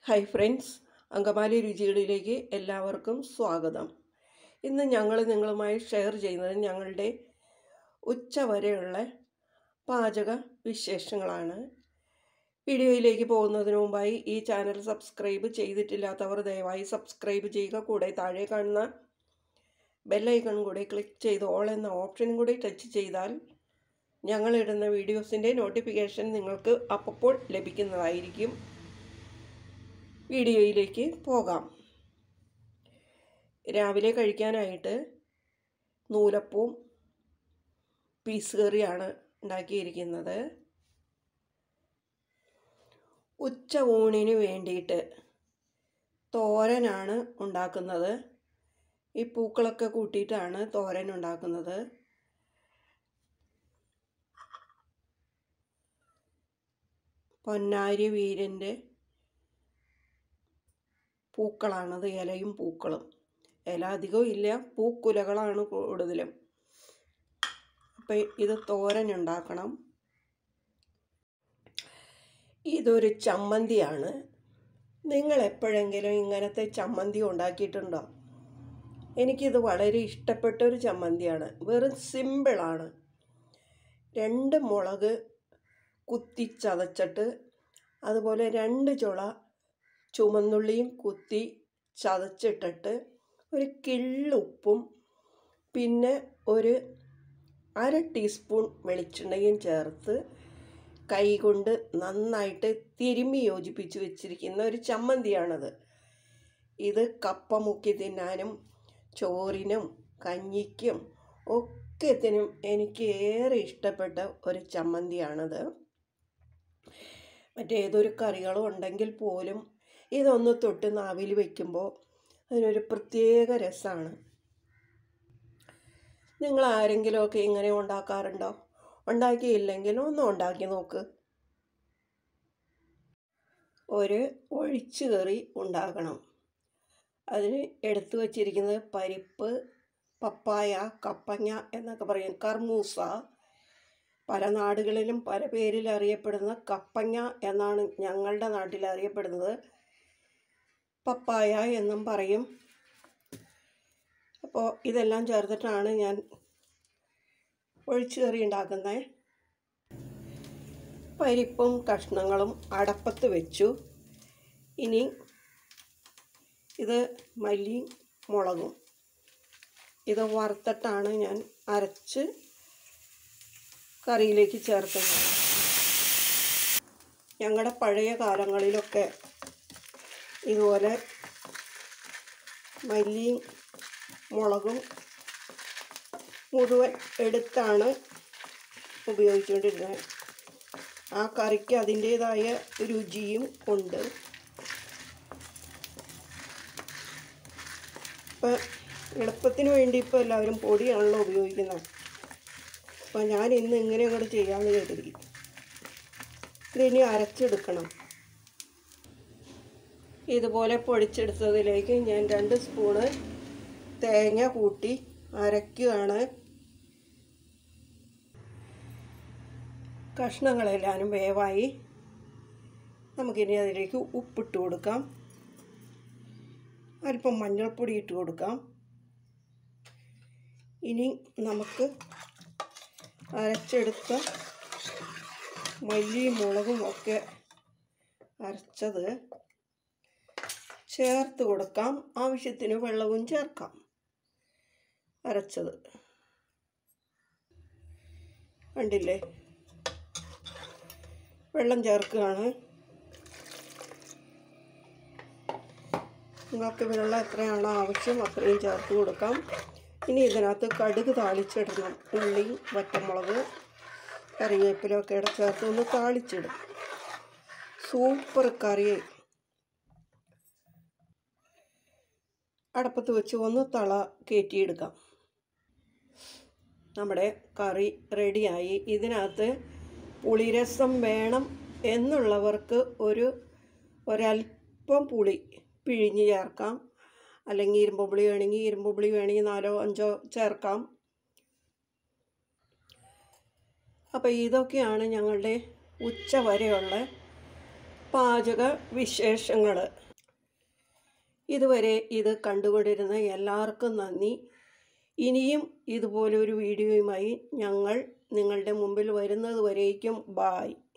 hi friends Angamaly രുചികളിലേക്ക് എല്ലാവർക്കും സ്വാഗതം ഇന്ന് ഞങ്ങൾ നിങ്ങളുമായി ഷെയർ ചെയ്യുന്നത് ഞങ്ങളുടെ ഉച്ചവരെയുള്ള പാചക വിശേഷങ്ങളാണ് വീഡിയോയിലേക്ക് പോകുന്നതിന് മുമ്പായി ഈ ചാനൽ സബ്സ്ക്രൈബ് ചെയ്തിട്ടില്ലാത്തവർ ദയവായി സബ്സ്ക്രൈബ് ചെയ്യുക കൂടെ താഴെ കാണുന്ന ബെല്ലൈക്കൺ കൂടി ക്ലിക്ക് ചെയ്ത് ഓൾ എന്ന ഓപ്ഷനും കൂടി ടച്ച് ചെയ്താൽ ഞങ്ങളിടുന്ന വീഡിയോസിൻ്റെ നോട്ടിഫിക്കേഷൻ നിങ്ങൾക്ക് അപ്പോൾ ലഭിക്കുന്നതായിരിക്കും വീഡിയോയിലേക്ക് പോകാം രാവിലെ കഴിക്കാനായിട്ട് നൂലപ്പവും പീസ് കറിയാണ് ഉണ്ടാക്കിയിരിക്കുന്നത് ഉച്ച ഊണിന് വേണ്ടിയിട്ട് തോരനാണ് ഉണ്ടാക്കുന്നത് ഈ പൂക്കളൊക്കെ കൂട്ടിയിട്ടാണ് തോരൻ ഉണ്ടാക്കുന്നത് പൊന്നാരി വീരൻ്റെ പൂക്കളാണത് ഇലയും പൂക്കളും ഇല അധികവും ഇല്ല പൂക്കുലകളാണ് കൂടുതലും അപ്പം ഇത് തോരൻ ഉണ്ടാക്കണം ഇതൊരു ചമ്മന്തിയാണ് നിങ്ങൾ എപ്പോഴെങ്കിലും ഇങ്ങനത്തെ ചമ്മന്തി ഉണ്ടാക്കിയിട്ടുണ്ടോ എനിക്കിത് വളരെ ഇഷ്ടപ്പെട്ട ഒരു ചമ്മന്തിയാണ് വെറും സിമ്പിളാണ് രണ്ട് മുളക് കുത്തി ചതച്ചിട്ട് അതുപോലെ രണ്ട് ചുള ചുമന്നുള്ളിയും കുത്തി ചതച്ചിട്ടിട്ട് ഒരു കിള്ളുപ്പും പിന്നെ ഒരു അര ടീസ്പൂൺ വെളിച്ചെണ്ണയും ചേർത്ത് കൈകൊണ്ട് നന്നായിട്ട് തിരുമ്മി യോജിപ്പിച്ച് വെച്ചിരിക്കുന്ന ഒരു ചമ്മന്തിയാണത് ഇത് കപ്പ മുക്കി തിന്നാനും ചോറിനും കഞ്ഞിക്കും ഒക്കത്തിനും എനിക്ക് ഏറെ ഇഷ്ടപ്പെട്ട ഒരു ചമ്മന്തിയാണത് മറ്റേതൊരു കറികളും ഉണ്ടെങ്കിൽ പോലും ഇതൊന്ന് തൊട്ട് നാവിൽ വയ്ക്കുമ്പോൾ അതിനൊരു പ്രത്യേക രസമാണ് നിങ്ങൾ ആരെങ്കിലുമൊക്കെ ഇങ്ങനെ ഉണ്ടാക്കാറുണ്ടോ ഉണ്ടാക്കിയില്ലെങ്കിൽ ഒന്ന് ഉണ്ടാക്കി നോക്ക് ഒരു ഒഴിച്ചു കറി ഉണ്ടാക്കണം അതിന് എടുത്തു വച്ചിരിക്കുന്നത് പരിപ്പ് പപ്പായ കപ്പങ്ങ എന്നൊക്കെ പറയും കർമൂസ പല നാടുകളിലും പല പേരിൽ അറിയപ്പെടുന്ന കപ്പങ്ങ എന്നാണ് ഞങ്ങളുടെ നാട്ടിൽ അറിയപ്പെടുന്നത് പപ്പായ എന്നും പറയും അപ്പോൾ ഇതെല്ലാം ചേർത്തിട്ടാണ് ഞാൻ ഒഴിച്ചു കറി ഉണ്ടാക്കുന്നത് പരിപ്പും കഷ്ണങ്ങളും അടപ്പത്ത് വെച്ചു ഇനി ഇത് മല്ലി മുളകും ഇത് വറുത്തിട്ടാണ് ഞാൻ അരച്ച് കറിയിലേക്ക് ചേർക്കുന്നത് ഞങ്ങളുടെ പഴയ കാലങ്ങളിലൊക്കെ ഇതുപോലെ മല്ലിയും മുളകും മുഴുവൻ എടുത്താണ് ഉപയോഗിച്ചുകൊണ്ടിരുന്നത് ആ കറിക്ക് അതിൻ്റേതായ രുചിയും ഉണ്ട് ഇപ്പം എളുപ്പത്തിന് വേണ്ടി ഇപ്പോൾ എല്ലാവരും പൊടിയാണല്ലോ ഉപയോഗിക്കുന്നത് അപ്പോൾ ഞാൻ ഇന്ന് ഇങ്ങനെ അങ്ങോട്ട് ചെയ്യാമെന്ന് കരുതി ഇതിനി അരച്ചെടുക്കണം ഇതുപോലെ പൊടിച്ചെടുത്തതിലേക്ക് ഞാൻ രണ്ട് സ്പൂണ് തേങ്ങ കൂട്ടി അരയ്ക്കുകയാണ് കഷ്ണങ്ങളെല്ലാനും വേവായി നമുക്കിനി അതിലേക്ക് ഉപ്പിട്ട് കൊടുക്കാം അല്പം മഞ്ഞൾപ്പൊടി ഇട്ട് കൊടുക്കാം ഇനി നമുക്ക് അരച്ചെടുത്ത മല്ലിയും മുളകും ഒക്കെ അരച്ചത് ചേർത്ത് കൊടുക്കാം ആവശ്യത്തിന് വെള്ളവും ചേർക്കാം അരച്ചത് കണ്ടില്ലേ വെള്ളം ചേർക്കുകയാണ് നിങ്ങൾക്ക് വെള്ളം എത്രയാണോ ആവശ്യം അത്രയും ചേർത്ത് കൊടുക്കാം ഇനി ഇതിനകത്ത് കടുക് താളിച്ചിടണം ഉള്ളി വറ്റമുളക് കറിവേപ്പിലൊക്കെ ഇട ചേർത്ത് ഒന്ന് താളിച്ചിടും സൂപ്പർ കറി അടപ്പത്ത് വെച്ച് ഒന്ന് തള കയറ്റിയെടുക്കാം നമ്മുടെ കറി റെഡിയായി ഇതിനകത്ത് പുളിരസം വേണം എന്നുള്ളവർക്ക് ഒരു ഒരല്പം പുളി പിഴിഞ്ഞ് ചേർക്കാം അല്ലെങ്കിൽ ഇരുമ്പുളി വേണമെങ്കിൽ ഇരുമ്പുളി വേണമെങ്കിൽ നാലോ അഞ്ചോ ചേർക്കാം അപ്പോൾ ഇതൊക്കെയാണ് ഞങ്ങളുടെ ഉച്ച വരെയുള്ള പാചക വിശേഷങ്ങൾ ഇതുവരെ ഇത് കണ്ടുകൊണ്ടിരുന്ന എല്ലാവർക്കും നന്ദി ഇനിയും ഇതുപോലൊരു വീഡിയോയുമായി ഞങ്ങൾ നിങ്ങളുടെ മുമ്പിൽ വരുന്നത് വരേക്കും ബായ്